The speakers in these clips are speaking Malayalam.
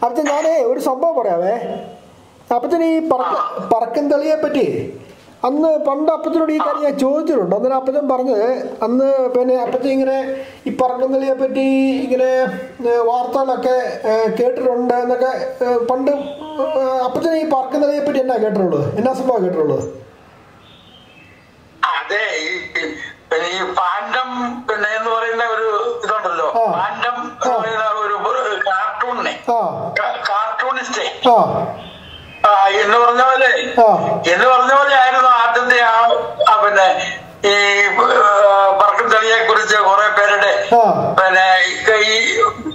അപ്പച്ചൻ ഞാനേ ഒരു സംഭവം പറയാവേ അപ്പച്ചൻ ഈ പറക്ക പറക്കൻ തെളിയെ പറ്റി അന്ന് പണ്ട് അപ്പച്ചനോട് ഈ കാര്യം ഞാൻ ചോദിച്ചിട്ടുണ്ട് അന്നേരം അപ്പച്ചൻ പറഞ്ഞത് അന്ന് പിന്നെ അപ്പച്ചൻ ഇങ്ങനെ ഈ പറക്കൻ തെളിയെ പറ്റി ഇങ്ങനെ ഏ, വാർത്തകളൊക്കെ ഏ, കേട്ടിട്ടുണ്ട് എന്നൊക്കെ ഏ, പണ്ട് ഏ, അപ്പച്ചൻ ഈ പറക്കൻ തെളിയെ പറ്റി എന്നാ കേട്ടിട്ടുള്ളത് എന്നാ സംഭവം കേട്ടിട്ടുള്ളത് അതെ ഈ പിന്നെ ഈ ഫാൻഡം പിന്നെ എന്ന് പറയുന്ന ഒരു ഇതുണ്ടല്ലോ ആ. ഫാൻഡം എന്ന് ആ. പറയുന്ന ഒരു ഒരു കാർട്ടൂണിനെ ആ കാ- കാർട്ടൂണിസ്റ്റേ ആ ആ എന്ന് പറഞ്ഞ പോലെ ആ. എന്ന് പറഞ്ഞ പോലെ ആയിരുന്നു ആദ്യത്തെ ആ ആ പിന്നെ ഈ പറക്കും തെളിയെ കുറിച്ച് കുറെ പേരുടെ ആ. പിന്നെ ഈ- ഈ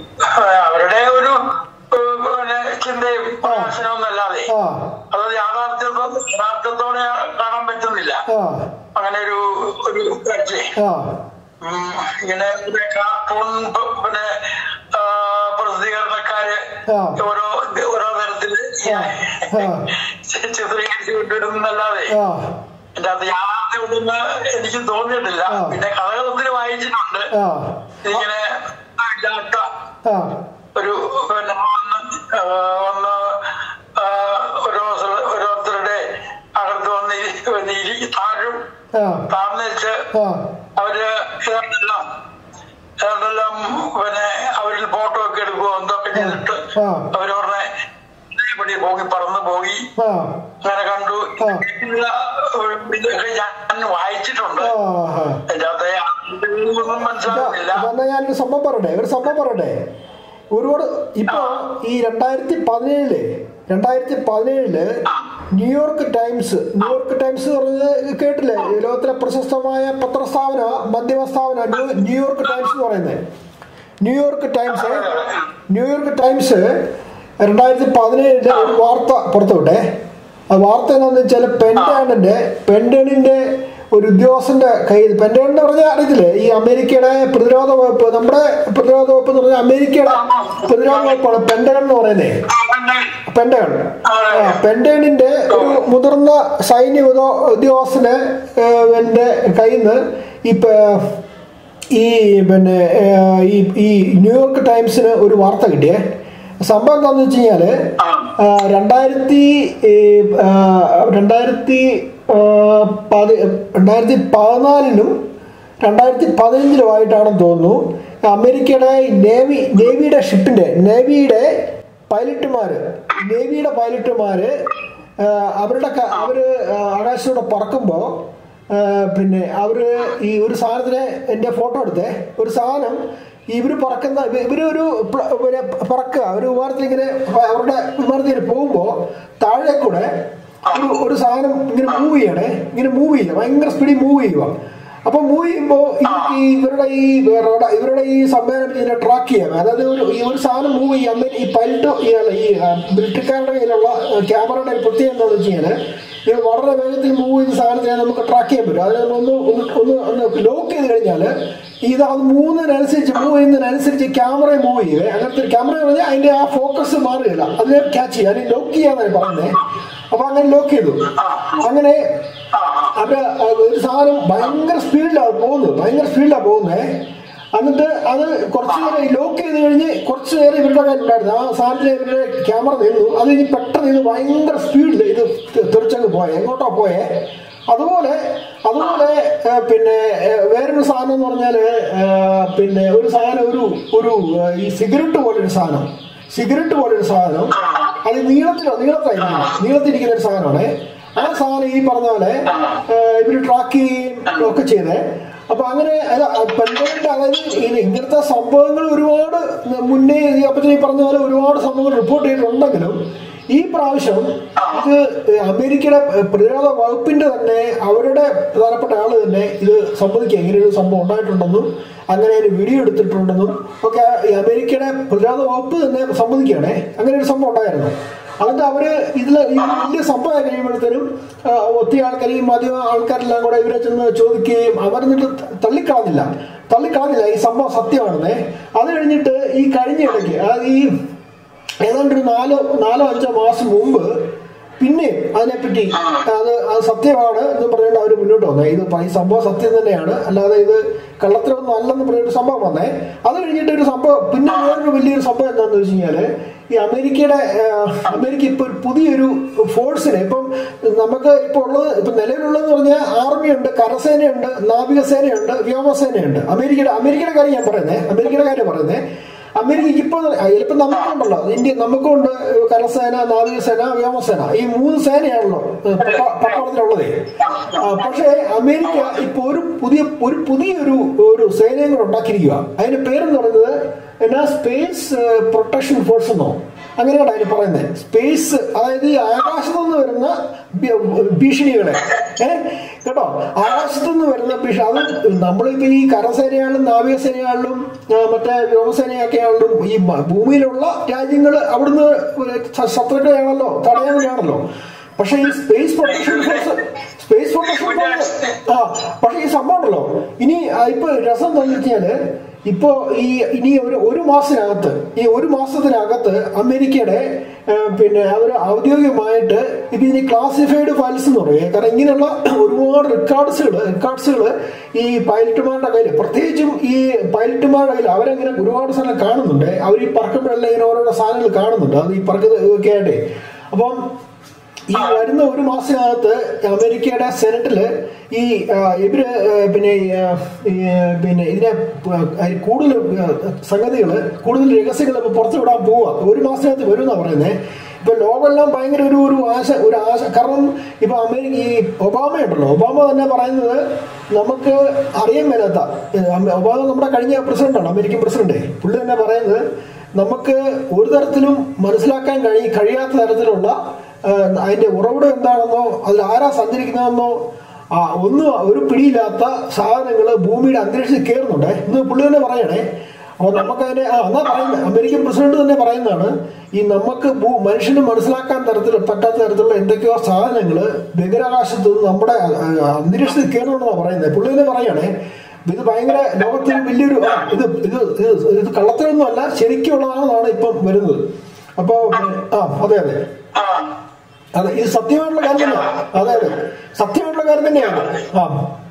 അവരുടെ ഒരു ഏഹ്, പിന്നെ ചിന്തയും പ്രഭാഷണമൊന്നല്ലാതെ ആ അത് യാഥാർത്ഥ്യത്തോ യഥാർത്ഥത്തോടെ കാണാൻ പറ്റുന്നില്ല ആ അങ്ങനെ ഒരു ഒരു കാഴ്ചയെ ആ ഉം, ഇങ്ങനെ ഒരു കാർട്ടൂൺ പ- പിന്നെ ആ, പ്രസിദ്ധീകരണക്കാര് ആ. ഓരോ ഓരോ തരത്തില് ആ. ആ. ചിത്രീകരിച്ചു കൊണ്ടിടുന്നല്ലാതെ ആ എന്റെ അത് യാഥാർത്ഥ്യം ഉണ്ടെന്ന് എനിക്ക് തോന്നിയിട്ടില്ല ആ. പിന്നെ കഥകൾ ഒത്തിരി വായിച്ചിട്ടുണ്ട് ആ ഇങ്ങനെ ഇല്ലാത്ത ആ ഒരു പിന്നെ ഒന്ന് ആ, ഒന്ന് ആ, ഓരോ സ്ഥല- ഓരോരുത്തരുടെ അകത്ത് വന്ന് ഇരി- വന്ന് ഇരി താഴും ആ താഴ്ന്നിച്ച് ആ അവര് ഏതാണ്ടെല്ലാം ഏതാണ്ടെല്ലാം പിന്നെ അവരിൽ ഫോട്ടോ ഒക്കെ എടുക്കുമോ എന്തൊക്കെ ചെയ്തിട്ട് ആ. അവരവരുടെ പടി പോയി പറന്ന് പോയി ആ അങ്ങനെ കണ്ടു ആ. ഇങ്ങനെയുള്ള ഒരു ഇതൊക്കെ ഞാൻ വായിച്ചിട്ടുണ്ട് ആ ആ അതിന്റെ അകത്തെ ഒന്നും മനസ്സിലാകുന്നില്ല എന്നാ ഞാനൊരു സംഭവം പറയട്ടെ ഒരു സംഭവം പറയട്ടെ ഒരുപാട് ഇപ്പൊ ഈ രണ്ടായിരത്തി പതിനേഴില് രണ്ടായിരത്തി പതിനേഴില് ന്യൂയോർക്ക് ടൈംസ് ന്യൂയോർക്ക് ടൈംസ് എന്ന് പറഞ്ഞത് കേട്ടില്ലേ ഈ ലോകത്തിലെ പ്രശസ്തമായ പത്രസ്ഥാപന മാധ്യമ സ്ഥാപന ന്യൂ- ന്യൂയോർക്ക് ടൈംസ് എന്ന് പറയുന്നത് ന്യൂയോർക്ക് ടൈംസ് ന്യൂയോർക്ക് ടൈംസ് രണ്ടായിരത്തി പതിനേഴില് ഒരു വാർത്ത പുറത്തുവിട്ടെ ആ വാർത്ത എന്താണെന്ന് വെച്ചാൽ പെൻഡാണിന്റെ പെൻഡണിന്റെ ഒരു ഉദ്യോഗസ്ഥന്റെ കയ്യിൽ പെൻഡൺ എന്ന് പറഞ്ഞാൽ അറിയത്തില്ലേ ഈ അമേരിക്കയുടെ പ്രതിരോധ വകുപ്പ് നമ്മുടെ പ്രതിരോധ വകുപ്പ് എന്ന് പറഞ്ഞാൽ അമേരിക്കയുടെ പ്രതിരോധ വകുപ്പാണ് പെൻഡഗൺ എന്ന് പറയുന്നത് പെൻഡഗൺ ആ പെൻഡഗണിന്റെ ഒരു മുതിർന്ന സൈനിക ഉദ്യോ- ഉദ്യോഗസ്ഥന് ഏഹ്, പിന്നെ കയ്യിൽ നിന്ന് ഈ പ- ഈ പിന്നെ ഏഹ്, ഈ ഈ ന്യൂയോർക്ക് ടൈംസിന് ഒരു വാർത്ത കിട്ടിയേ സംഭവം എന്താണെന്ന് വെച്ച് കഴിഞ്ഞാല് ആ, രണ്ടായിരത്തി ഈ, ആ, രണ്ടായിരത്തി ആ, പതി രണ്ടായിരത്തി പതിനാലിനും രണ്ടായിരത്തി പതിനഞ്ചിലുമായിട്ടാണെന്ന് തോന്നുന്നു അമേരിക്കയുടെ നേവി നേവിയുടെ ഷിപ്പിന്റെ നേവിയുടെ പൈലറ്റുമാര് നേവിയുടെ പൈലറ്റുമാര് ആ, അവരുടെ ക- അവര് ആ, ആകാശത്തൂടെ പറക്കുമ്പോൾ പിന്നെ അവര് ഈ ഒരു സാധനത്തിന് എൻ്റെ ഫോട്ടോ എടുത്തേ ഒരു സാധനം ഇവര് പറക്കുന്ന ഇവ- ഇവര് ഒരു പ്ല- പിന്നെ പറക്കുക ഒരു വിമാനത്തിൽ ഇങ്ങനെ അവരുടെ വിമാനത്തിൽ ഇങ്ങനെ പോകുമ്പോൾ താഴെ കൂടെ ഒരു ഒരു സാധനം ഇങ്ങനെ മൂവ് ചെയ്യണേ ഇങ്ങനെ മൂവ് ചെയ്യുക ഭയങ്കര സ്പീഡിൽ മൂവ് ചെയ്യുക അപ്പൊ മൂവ് ചെയ്യുമ്പോൾ ഈ ഇവരുടെ ഈ റഡ- ഇവരുടെ ഈ സംവിധാനം ഇതിനെ ട്രാക്ക് ചെയ്യാം അതായത് ഒരു ഈ ഒരു സാധനം മൂവ് ചെയ്യാൻ ഈ പൈലറ്റ് ഈ അല്ല, ഈ ആ, മിലിറ്ററിക്കാരുടെ കയ്യിലുള്ള ക്യാമറയുടെ ഒരു പ്രത്യേകത എന്താണെന്ന് വെച്ച് കഴിഞ്ഞാൽ ഇത് വളരെ വേഗത്തിൽ മൂവ് ചെയ്യുന്ന സാധനത്തിനെ നമുക്ക് ട്രാക്ക് ചെയ്യാൻ പറ്റും അതിനെ ഒന്ന് ഒന്ന് ഒന്ന് ഒന്ന് ലോക്ക് ചെയ്ത് കഴിഞ്ഞാൽ ഇത് അത് മൂന്നിനനുസരിച്ച് മൂവ് ചെയ്യുന്നതിനനുസരിച്ച് ക്യാമറ മൂവ് ചെയ്യുക അങ്ങനത്തെ ഒരു ക്യാമറ പറഞ്ഞാൽ അതിന്റെ ആ ഫോക്കസ് മാറുകയില്ല അതിനെ ക്യാച്ച് ചെയ്യുക അതിനെ ലോക്ക് ചെയ്യാന്നാണ് പറയുന്നത് അപ്പൊ അങ്ങനെ ലോക്ക് ചെയ്തു അങ്ങനെ അവര് ഒരു സാധനം ഭയങ്കര സ്പീഡിലാണ് പോകുന്നത് ഭയങ്കര സ്പീഡിലാണ് പോകുന്നത് എന്നിട്ട് അത് കുറച്ച് നേരം ലോക്ക് ചെയ്ത് കഴിഞ്ഞ് കുറച്ച് നേരം ഇവരുടെ കയ്യിലുണ്ടായിരുന്നു ആ സാധനത്തിന് ഇവരുടെ ക്യാമറ നിന്നു അത് കഴിഞ്ഞ് പെട്ടെന്ന് ഇത് ഭയങ്കര സ്പീഡിൽ ഇത് തെ- തെറിച്ചങ്ങ് പോയെ എങ്ങോട്ടാ പോയേ അതുപോലെ അതുപോലെ ഏ, പിന്നെ ഏ, വേറൊരു സാധനം എന്ന് പറഞ്ഞാല് ഏ, പിന്നെ ഒരു സാധനം ഒരു ഒരു ഏ, ഈ സിഗരറ്റ് പോലൊരു സാധനം സിഗരറ്റ് പോലൊരു സാധനം അത് നീളത്തിലോ നീളത്തിലായിരിക്കും നീളത്തിരിക്കുന്ന ഒരു സാധനമാണ് ആ സാധനം ഈ പറഞ്ഞ പോലെ ഏഹ്, ഇവര് ട്രാക്ക് ചെയ്യുകയും ഒക്കെ ചെയ്തേ അപ്പൊ അങ്ങനെ അത് പെൺകുട്ടികളുടെ അതായത് ഇത് ഇങ്ങനത്തെ സംഭവങ്ങൾ ഒരുപാട് മുന്നേ ഈ അപ്പച്ചൻ ഈ പറഞ്ഞ പോലെ ഒരുപാട് സംഭവങ്ങൾ റിപ്പോർട്ട് ചെയ്തിട്ടുണ്ടെങ്കിലും ഈ പ്രാവശ്യം ഇത് അമേരിക്കയുടെ പ്രതിരോധ വകുപ്പിന്റെ തന്നെ അവരുടെ പ്രധാനപ്പെട്ട ആള് തന്നെ ഇത് സമ്മതിക്കുക ഇങ്ങനെ ഒരു സംഭവം ഉണ്ടായിട്ടുണ്ടെന്നും അങ്ങനെ ഒരു വീഡിയോ എടുത്തിട്ടുണ്ടെന്നും ഒക്കെ ഈ അമേരിക്കയുടെ പ്രതിരോധ വകുപ്പ് തന്നെ സമ്മതിക്കുകയാണേ അങ്ങനെ ഒരു സംഭവം ഉണ്ടായിരുന്നു എന്നിട്ട് അവര് ഇതില് ഈ വലിയ സംഭവം കഴിയുമ്പോഴത്തേനും ആ, ഒത്തിരി ആൾക്കാർ ഈ മാധ്യമ ആൾക്കാരെല്ലാം കൂടെ ഇവരെ ചെന്ന് ചോദിക്കുകയും അവരെന്നിട്ട് തള്ളിക്കളഞ്ഞില്ല തള്ളിക്കളഞ്ഞില്ല ഈ സംഭവം സത്യമാണെന്നേ അത് കഴിഞ്ഞിട്ട് ഈ കഴിഞ്ഞ ഇടയ്ക്ക് അതായത് ഈ ഏതാണ്ട് ഒരു നാലോ നാലോ അഞ്ചോ മാസം മുമ്പ് പിന്നെ അതിനെപ്പറ്റി അത് അത് സത്യമാണ് എന്ന് പറഞ്ഞുകൊണ്ട് അവർ മുന്നോട്ട് വന്നേ ഇത് പ- ഈ സംഭവം സത്യം തന്നെയാണ് അല്ലാതെ ഇത് കള്ളത്തരമൊന്നും അല്ലെന്ന് പറഞ്ഞൊരു സംഭവം വന്നേ അത് കഴിഞ്ഞിട്ട് ഒരു സംഭവം പിന്നെ വേറൊരു വലിയൊരു സംഭവം എന്താണെന്ന് വെച്ച് കഴിഞ്ഞാല് ഈ അമേരിക്കയുടെ ആ, അമേരിക്ക ഇപ്പൊ ഒരു പുതിയൊരു ഫോഴ്സിനെ ഇപ്പം നമുക്ക് ഇപ്പോൾ ഉള്ളത് ഇപ്പൊ നിലവിലുള്ളതെന്ന് പറഞ്ഞാൽ ആർമിയുണ്ട് കരസേനയുണ്ട് നാവികസേനയുണ്ട് വ്യോമസേനയുണ്ട് അമേരിക്കയുടെ അമേരിക്കയുടെ കാര്യം ഞാൻ പറയുന്നത് അമേരിക്കയുടെ കാര്യം പറയുന്നത് അമേരിക്കയ്ക്ക് ഇപ്പോൾ ഇപ്പൊ നമുക്കുണ്ടല്ലോ ഇന്ത്യ നമുക്കുണ്ട് കരസേന നാവികസേന വ്യോമസേന ഈ മൂന്ന് സേനയാണല്ലോ പട്ടാ- പട്ടാളത്തിലുള്ളത് ആ, പക്ഷേ അമേരിക്ക ഇപ്പൊ ഒരു പുതിയ ഒരു പുതിയൊരു ഒരു സേനയും കൂടെ ഉണ്ടാക്കിയിരിക്കുക അതിന്റെ പേരെന്ന് പറയുന്നത് എന്നാ സ്പേസ് പ്രൊട്ടക്ഷൻ ഫോഴ്സ് എന്നോ അങ്ങനെയാണ് അതിന് പറയുന്നത് സ്പേസ് അതായത് ഈ ആകാശത്തു നിന്ന് വരുന്ന ഭീ- ഭീഷണികളെ ഏ കേട്ടോ ആകാശത്തു നിന്ന് വരുന്ന ഭീഷണി അത് നമ്മളിപ്പോ ഈ കരസേനയാണെങ്കിലും നാവികസേനയാണെങ്കിലും ആ, മറ്റേ വ്യോമസേനയൊക്കെ ആണെങ്കിലും ഈ മ- ഭൂമിയിലുള്ള രാജ്യങ്ങൾ അവിടുന്ന് ശ- ശത്രുക്കളെയാണല്ലോ തടയാനാണല്ലോ പക്ഷെ ഈ space protection force space protection force ആ പക്ഷെ ഈ സംഭവം ഉണ്ടല്ലോ ഇനി ആ, ഇപ്പൊ രസം എന്താണെന്ന് വെച്ചാല് ഇപ്പോ ഈ ഇനി ഒരു ഒരു മാസത്തിനകത്ത് ഈ ഒരു മാസത്തിനകത്ത് അമേരിക്കയുടെ ആ, പിന്നെ അവർ ഔദ്യോഗികമായിട്ട് ഇപ്പൊ ഇതിന് ക്ലാസിഫൈഡ് ഫയൽസ് എന്ന് പറയും കാരണം ഇങ്ങനെയുള്ള ഒരുപാട് റെക്കോർഡ്സുകൾ റെക്കോർഡ്സുകൾ ഈ പൈലറ്റുമാരുടെ കയ്യിൽ പ്രത്യേകിച്ചും ഈ പൈലറ്റുമാരുടെ കയ്യിൽ അവരങ്ങനെ ഒരുപാട് സ്ഥലം കാണുന്നുണ്ട് അവർ ഈ പറക്കുമ്പോഴെല്ലാം ഇങ്ങനെ ഓരോരോ സാധനങ്ങൾ കാണുന്നുണ്ട് അത് ഈ പറക്കുന്നതൊക്കെ ആയിട്ടേ അപ്പം ഈ വരുന്ന ഒരു മാസത്തിനകത്ത് അമേരിക്കയുടെ സെനറ്റില് ഈ ആ, ഇവര് ആ, പിന്നെ ഈ, ആ, ഈ, പിന്നെ ഇതിനെ പ- അതിൽ കൂടുതൽ സംഗതികൾ കൂടുതൽ രഹസ്യങ്ങൾ ഇപ്പൊ പുറത്തു വിടാൻ പോവുക ഒരു മാസത്തിനകത്ത് വരും എന്നാ പറയുന്നത് ഇപ്പൊ ലോകമെല്ലാം ഭയങ്കര ഒരു ഒരു ആശ ഒരു ആശ കാരണം ഇപ്പൊ അമേരിക്ക ഈ ഒബാമ ഉണ്ടല്ലോ ഒബാമ തന്നെ പറയുന്നത് നമുക്ക് അറിയാൻ മേലാത്ത ഏ, അമ- ഒബാമ നമ്മുടെ കഴിഞ്ഞ പ്രസിഡന്റാണ് അമേരിക്കൻ പ്രസിഡന്റ് പുള്ളി തന്നെ പറയുന്നത് നമുക്ക് ഒരു തരത്തിലും മനസ്സിലാക്കാൻ കഴി കഴിയാത്ത തരത്തിലുള്ള ആ, അതിന്റെ ഉറവിടം എന്താണെന്നോ അതിൽ ആരാ സഞ്ചരിക്കുന്നതെന്നോ ആ ഒന്നും ഒരു പിടിയില്ലാത്ത സാധനങ്ങൾ ഭൂമിയുടെ അന്തരീക്ഷത്തിൽ കയറുന്നുണ്ട് ഇന്ന് പുള്ളി തന്നെ പറയണേ അപ്പൊ നമുക്കതിനെ ആ എന്നാ പറയുന്നത് അമേരിക്കൻ പ്രസിഡന്റ് തന്നെ പറയുന്നതാണ് ഈ നമുക്ക് ഭൂ- മനുഷ്യന് മനസ്സിലാക്കാൻ തരത്തിൽ പറ്റാത്ത തരത്തിലുള്ള എന്തൊക്കെയോ സാധനങ്ങൾ ബഹിരാകാശത്ത് നിന്ന് നമ്മുടെ ആ, അന്തരീക്ഷത്തിൽ കയറുന്നുണ്ടെന്നാണ് പറയുന്നത് പുള്ളി തന്നെ പറയണേ ഇത് ഭയങ്കര ലോകത്തിൽ വലിയൊരു ആ, ഇത് ഇത് ഇത് ഇത് കള്ളത്തിലൊന്നും അല്ല ശരിക്കുള്ളതാണെന്നാണ് ഇപ്പം വരുന്നത് അപ്പോ ആ അതെ അതെ ആ അതെ ഇത് സത്യമായിട്ടുള്ള കാര്യം തന്നെയാണ് അതെ അതെ സത്യമായിട്ടുള്ള കാര്യം തന്നെയാണ് ആ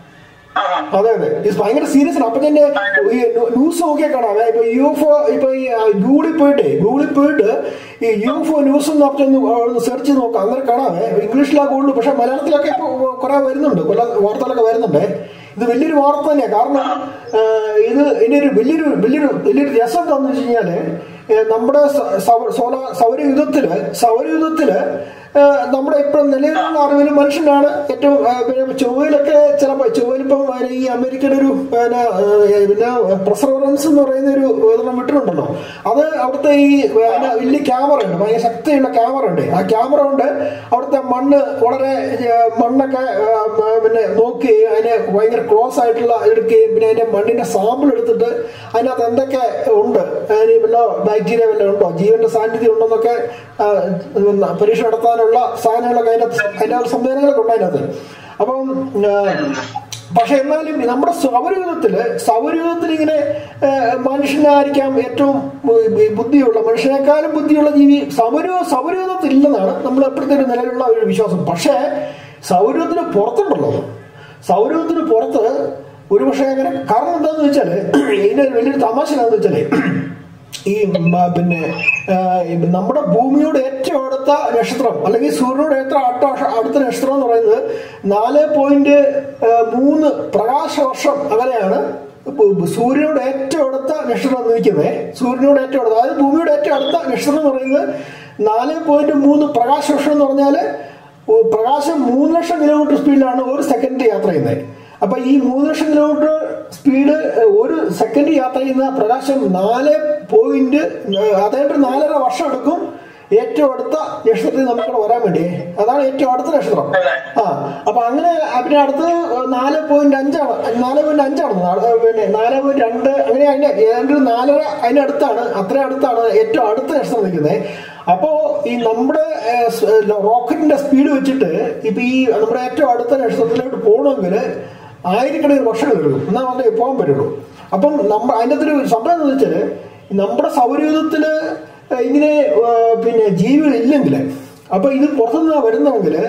ആ അതെ അതെ ഇത് ഭയങ്കര സീരിയസ് ആണ് അപ്പൊ ഞാൻ ഈ ന്യൂസ് നോക്കിയാൽ കാണാം ഇപ്പൊ യു എഫ് ഒ ഇപ്പൊ ഈ ആ, ഗൂഗിളിൽ പോയിട്ട് ഗൂഗിളിൽ പോയിട്ട് ഈ യു എഫ് ഒ ന്യൂസ് എന്ന് പറഞ്ഞൊന്ന് സെർച്ച് ചെയ്ത് നോക്കാം അങ്ങനെ കാണാവേ ഇംഗ്ലീഷിലാണ് കൂടുതൽ പക്ഷെ മലയാളത്തിലൊക്കെ ഇപ്പൊ കുറെ വരുന്നുണ്ട് പല വാർത്തകളൊക്കെ വരുന്നുണ്ട് ഇത് വലിയൊരു വാർത്ത തന്നെയാണ് കാരണം ആ, ഇത് ഇതിന്റെ ഒരു വലിയൊരു വലിയൊരു വലിയൊരു രസം എന്താണെന്ന് വെച്ച് കഴിഞ്ഞാല് ഏ, നമ്മുടെ സ- സൗ- സോലാർ സൗരയുധത്തില് സൗരയുധത്തില് ആ, നമ്മുടെ ഇപ്പം നിലവിലുള്ള അറിവിൽ മനുഷ്യനാണ് ഏറ്റവും ആ, പിന്നെ ചൊവ്വയിലൊക്കെ ചിലപ്പോൾ ചൊവ്വയിൽ ഇപ്പം ആ, ഈ അമേരിക്കയുടെ ഒരു പിന്നെ ആ, പിന്നെ പ്രസറൻസ് എന്ന് പറയുന്ന ഒരു ഇതെണ്ണം വിട്ടിട്ടുണ്ടല്ലോ അത് അവിടുത്തെ ഈ പിന്നെ വലിയ ക്യാമറ ഉണ്ട് ഭയങ്കര ശക്തിയുള്ള ക്യാമറ ഉണ്ട് ആ ക്യാമറ കൊണ്ട് അവിടുത്തെ മണ്ണ് വളരെ ആ, മണ്ണൊക്കെ ആ, ആ, പിന്നെ നോക്കി അതിനെ ഭയങ്കര ക്ലോസ് ആയിട്ടുള്ള എടുക്കുകയും പിന്നെ അതിന്റെ മണ്ണിന്റെ സാമ്പിൾ എടുത്തിട്ട് അതിനകത്ത് എന്തൊക്കെ ഉണ്ട് അതിന് വല്ല ബാക്ടീരിയ വല്ല ഉണ്ടോ ജീവന്റെ സാന്നിധ്യം ഉണ്ടോന്നൊക്കെ ആ, ഉം, പരീക്ഷ നടത്താനുള്ള സാധനങ്ങളൊക്കെ അതിനകത്ത് അതിന്റെ ആ സംവിധാനങ്ങളൊക്കെ ഉണ്ട് അതിനകത്ത് അപ്പം ആ, പക്ഷെ എന്നാലും നമ്മുടെ സൗരയൂഥത്തില് സൗരയൂഥത്തിൽ ഇങ്ങനെ ആ, മനുഷ്യനായിരിക്കാം ഏറ്റവും ബു- ബു- ബുദ്ധിയുള്ള മനുഷ്യനേക്കാളും ബുദ്ധിയുള്ള ജീവി സൗരൂ സൗരയൂഥത്തിൽ ഇല്ലെന്നാണ് നമ്മൾ എപ്പോഴത്തെ ഒരു നിലവിലുള്ള ഒരു വിശ്വാസം പക്ഷേ സൗരയൂഥത്തിന് പുറത്തുണ്ടല്ലോ സൗരയൂഥത്തിന് പുറത്ത് ഒരുപക്ഷെ അങ്ങനെ കാരണം എന്താന്ന് വെച്ചാല് ഇതിന്റെ ഒരു വലിയൊരു തമാശ എന്താന്ന് വെച്ചാല് ഈ മ- പിന്നെ ആ, ഈ നമ്മുടെ ഭൂമിയോട് ഏറ്റവും അടുത്ത നക്ഷത്രം അല്ലെങ്കിൽ സൂര്യനോട് ഏറ്റവും അടുത്ത അടുത്ത നക്ഷത്രം എന്ന് പറയുന്നത് നാല് പോയിന്റ് മൂന്ന് പ്രകാശ വർഷം അകലെയാണ് ഭൂ- ഭൂ- സൂര്യനോട് ഏറ്റവും അടുത്ത നക്ഷത്രം എന്ന് നിൽക്കുന്നത് സൂര്യനോട് ഏറ്റവും അടുത്ത അതായത് ഭൂമിയുടെ ഏറ്റവും അടുത്ത നക്ഷത്രം എന്ന് പറയുന്നത് നാല് പോയിന്റ് മൂന്ന് പ്രകാശ വർഷം എന്ന് പറഞ്ഞാല് ഓ- പ്രകാശം മൂന്ന് ലക്ഷം കിലോമീറ്റർ സ്പീഡിലാണ് ഒരു സെക്കൻഡ് യാത്ര ചെയ്യുന്നത് അപ്പൊ ഈ മൂന്ന് ലക്ഷം കിലോമീറ്റർ സ്പീഡ് ഒരു സെക്കൻഡ് യാത്ര ചെയ്യുന്ന പ്രകാശം നാല് പോയിന്റ് അതായത് നാലര വർഷം എടുക്കും ഏറ്റവും അടുത്ത നക്ഷത്രത്തിൽ നമുക്കിവിടെ വരാൻ വേണ്ടി അതാണ് ഏറ്റവും അടുത്ത നക്ഷത്രം ആ അപ്പൊ അങ്ങനെ പിന്നെ അടുത്ത് നാല് പോയിന്റ് അഞ്ചാണ് നാല് പോയിന്റ് അഞ്ചാണ് നാല് പിന്നെ നാല് പോയിന്റ് രണ്ട് അങ്ങനെ അതിന്റെ ഏതാണ്ട് ഒരു നാലര അതിന്റെ അടുത്താണ് അത്രയും അടുത്താണ് ഏറ്റവും അടുത്ത നക്ഷത്രം നിൽക്കുന്നത് അപ്പോ ഈ നമ്മുടെ ഏഹ്, സ്- ഏഹ്, റോക്കറ്റിന്റെ സ്പീഡ് വെച്ചിട്ട് ഇപ്പൊ ഈ നമ്മുടെ ഏറ്റവും അടുത്ത നക്ഷത്രത്തിലോട്ട് പോകണമെങ്കിൽ ആയിരക്കണക്കിന് വർഷങ്ങൾ എടുക്കും എന്നാൽ മാത്രമേ പോകാൻ പറ്റുള്ളൂ അപ്പം നമ്മ അതിൻ്റെ അകത്തൊരു സംഭവം എന്ന് വെച്ചാല് നമ്മുടെ സൗരയൂഥത്തില് ഇങ്ങനെ ഏഹ്, പിന്നെ ജീവികൾ ഇല്ലെങ്കിൽ അപ്പൊ ഇത് പുറത്തുനിന്ന് വരുന്നെങ്കിൽ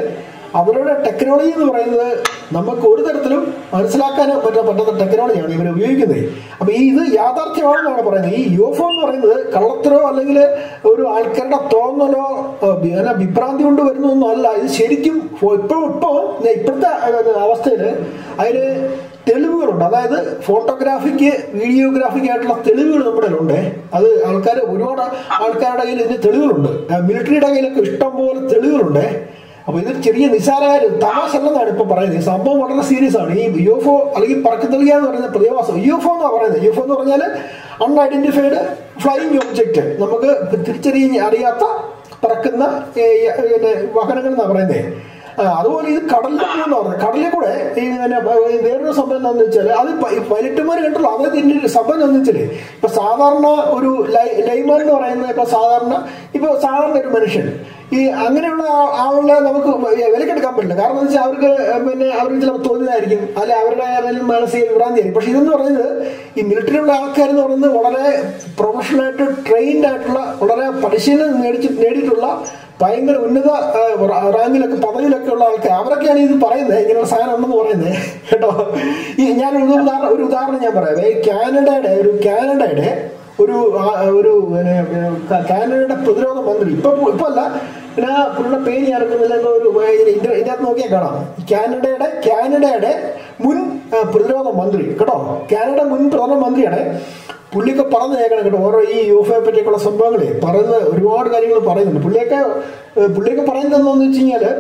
അവരുടെ ടെക്നോളജി എന്ന് പറയുന്നത് നമുക്ക് ഒരു തരത്തിലും മനസ്സിലാക്കാൻ പറ്റാ പറ്റാത്ത ടെക്നോളജിയാണ് ഇവർ ഉപയോഗിക്കുന്നത് അപ്പൊ ഈ ഇത് യാഥാർത്ഥ്യമാണെന്നാണ് പറയുന്നത് ഈ യു എഫ് എന്ന് പറയുന്നത് കള്ളത്തരോ അല്ലെങ്കിൽ ഒരു ആൾക്കാരുടെ തോന്നലോ ഏഹ്, ബി- അല്ല വിഭ്രാന്തി കൊണ്ട് വരുന്നൊന്നും അല്ല ഇത് ശരിക്കും ഇപ്പൊ ഇപ്പോ ഇപ്പോഴത്തെ അവസ്ഥയിൽ അതിന് തെളിവുകളുണ്ട് അതായത് ഫോട്ടോഗ്രാഫിക്ക് വീഡിയോഗ്രാഫിക്ക് ആയിട്ടുള്ള തെളിവുകൾ നമ്മുടെ കയ്യിലുണ്ട് അത് ആൾക്കാർ ഒരുപാട് ആൾക്കാരുടെ കയ്യിൽ ഇതിന് തെളിവുകളുണ്ട് ആ, മിലിറ്ററിയുടെ കയ്യിലൊക്കെ ഇഷ്ടം പോലെ തെളിവുകളുണ്ട് അപ്പൊ ഇത് ചെറിയ നിസ്സാരകാര്യം തമാശ അല്ലെന്നാണ് ഇപ്പൊ പറയുന്നത് ഈ സംഭവം വളരെ സീരിയസ് ആണ് ഈ യു എഫ് ഒ അല്ലെങ്കിൽ പറക്കത്തളിക എന്ന് പറയുന്ന പ്രതിഭാസം യു എഫ് ഒ എന്നാണ് പറയുന്നത് യു എഫ് ഒ എന്ന് പറഞ്ഞാൽ അൺഐഡന്റിഫൈഡ് ഫ്ലൈയിങ് ഒബ്ജക്റ്റ് നമുക്ക് തിരിച്ചറിയ അറിയാത്ത പറക്കുന്ന ഏ, പിന്നെ വാഹനങ്ങൾ എന്നാണ് പറയുന്നത് ആ, അതുപോലെ ഇത് കടലിൽ പോകുന്ന പറഞ്ഞത് കടലിൽ കൂടെ ഈ പിന്നെ ഈ വേറൊരു സംഭവം എന്താണെന്ന് വെച്ചാൽ അത് പൈലറ്റുമാർ കണ്ടല്ലോ അതായത് ഇതിന്റെ ഒരു സംഭവം എന്താണെന്ന് വെച്ചാല് ഇപ്പൊ സാധാരണ ഒരു ലൈ- ലൈമാൻ എന്ന് പറയുന്നത് ഇപ്പൊ സാധാരണ ഇപ്പൊ സാധാരണ ഒരു മനുഷ്യൻ ഈ അങ്ങനെയുള്ള ആ- ആളുകളെ നമുക്ക് വിലക്കെടുക്കാൻ പറ്റില്ല കാരണം എന്ന് വെച്ചാൽ അവർക്ക് പിന്നെ അവർക്ക് ചിലപ്പോൾ തോന്നിയതായിരിക്കും അല്ലെ അവരുടെ ഏതെങ്കിലും മാനസിക വിഭ്രാന്തി ആയിരിക്കും പക്ഷെ ഇതെന്ന് പറയുന്നത് ഈ മിലിറ്ററിയുള്ള ആൾക്കാരെന്ന് പറയുന്നത് വളരെ പ്രൊഫഷണൽ ആയിട്ട് ട്രെയിൻഡ് ആയിട്ടുള്ള വളരെ പരിശീലനം നേടിച്ച് നേടിയിട്ടുള്ള ഭയങ്കര ഉന്നത ആ, റാ- റാങ്കിലൊക്കെ പദവിയിലൊക്കെ ഉള്ള ആൾക്കാർ അവരൊക്കെയാണ് ഇത് പറയുന്നത് ഇങ്ങനെയുള്ള സാധനം ഉണ്ടെന്ന് പറയുന്നത് കേട്ടോ ഈ ഞാൻ ഒരു ഉദാഹരണം ഒരു ഉദാഹരണം ഞാൻ പറയാം ഈ കാനഡയുടെ ഒരു കാനഡയുടെ ഒരു ആ, ഒരു പിന്നെ, പിന്നെ, ക- കാനഡയുടെ പ്രതിരോധ മന്ത്രി ഇപ്പൊ ഇപ്പൊ അല്ല പിന്നെ പുള്ളിയുടെ പേര് ഞാൻ അറിയുന്നില്ല എന്തോ ഒരു ഇതിന്റെ ഇതിനകത്ത് നോക്കിയാൽ കാണാം ഈ കാനഡയുടെ കാനഡയുടെ മുൻ ആ, പ്രതിരോധ മന്ത്രി കേട്ടോ കാനഡ മുൻ പ്രധാനമന്ത്രിയാണ് പുള്ളിയൊക്കെ പറഞ്ഞു കേൾക്കണം കേട്ടോ ഓരോ ഈ യു എഫ് എ പറ്റിയൊക്കെയുള്ള സംഭവങ്ങളെ പറയുന്ന ഒരുപാട് കാര്യങ്ങൾ പറയുന്നുണ്ട് പുള്ളിയൊക്കെ ഏഹ്, പുള്ളിയൊക്കെ പറയുന്നത് എന്താണെന്ന് വെച്ച് കഴിഞ്ഞാല്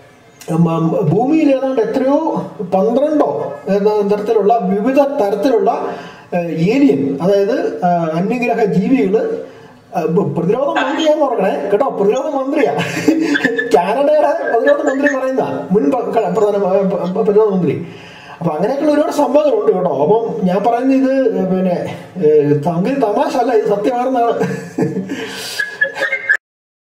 ഉം, ഉം, ഭൂമിയിൽ ഏതാണ്ട് എത്രയോ പന്ത്രണ്ടോ എന്ന തരത്തിലുള്ള വിവിധ തരത്തിലുള്ള ഏലിയൻ അതായത് ആ, അന്യഗ്രഹ ജീവികള് ആ, ബ- പ്രതിരോധ മന്ത്രിയാന്ന് പറയണേ കേട്ടോ പ്രതിരോധ മന്ത്രിയാ കാനഡയുടെ പ്രതിരോധ മന്ത്രി പറയുന്ന മുൻ പ- ക- പ്രധാന പ- പ- പ്രതിരോധ മന്ത്രി അപ്പൊ അങ്ങനെയൊക്കെയുള്ള ഒരുപാട് സംഭവങ്ങളുണ്ട് കേട്ടോ അപ്പം ഞാൻ പറയുന്നത് ഇത് പിന്നെ ഏഹ്, സംഗതി തമാശ അല്ല ഇത് സത്യമാണെന്നാണ്